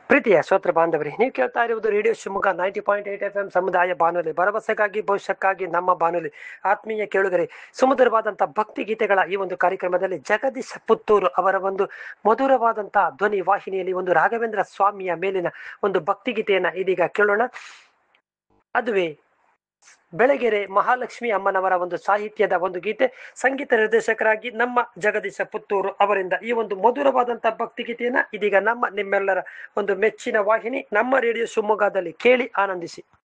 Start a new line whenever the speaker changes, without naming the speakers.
ಪ್ರೀತಿಯ ಶ್ರೋತೃ ಬಾಂಧವರೇ ನೀವು ಕೇಳ್ತಾ ಇರುವುದು radio Shivamogga ninety point eight F M ಸಮುದಾಯ ಬಾನುಲಿ ಭರವಸೆಗಾಗಿ ಭವಿಷ್ಯಕ್ಕಾಗಿ ನಮ್ಮ ಬಾನುಲಿ ಆತ್ಮೀಯ ಕೇಳುಗರೆ ಸುಮಧುರವಾದಂಥ ಭಕ್ತಿ ಗೀತೆಗಳ ಈ ಒಂದು ಕಾರ್ಯಕ್ರಮದಲ್ಲಿ ಜಗದೀಶ್ ಪುತ್ತೂರು ಅವರ ಒಂದು ಮಧುರವಾದಂತಹ ಧ್ವನಿ ವಾಹಿನಿಯಲ್ಲಿ ಒಂದು ರಾಘವೇಂದ್ರ ಸ್ವಾಮಿಯ ಮೇಲಿನ ಒಂದು ಭಕ್ತಿ ಗೀತೆಯನ್ನ ಇದೀಗ ಕೇಳೋಣ ಅದುವೇ ಬೆಳಗೆರೆ ಮಹಾಲಕ್ಷ್ಮಿ ಅಮ್ಮನವರ ಒಂದು ಸಾಹಿತ್ಯದ ಒಂದು ಗೀತೆ ಸಂಗೀತ ನಿರ್ದೇಶಕರಾಗಿ ನಮ್ಮ ಜಗದೀಶ ಪುತ್ತೂರು ಅವರಿಂದ ಈ ಒಂದು ಮಧುರವಾದಂತಹ ಭಕ್ತಿ ಗೀತೆಯನ್ನ ಇದೀಗ ನಮ್ಮ ನಿಮ್ಮೆಲ್ಲರ ಒಂದು ಮೆಚ್ಚಿನ ವಾಹಿನಿ ನಮ್ಮ ರೇಡಿಯೋ ಶಿವಮೊಗ್ಗದಲ್ಲಿ ಕೇಳಿ ಆನಂದಿಸಿ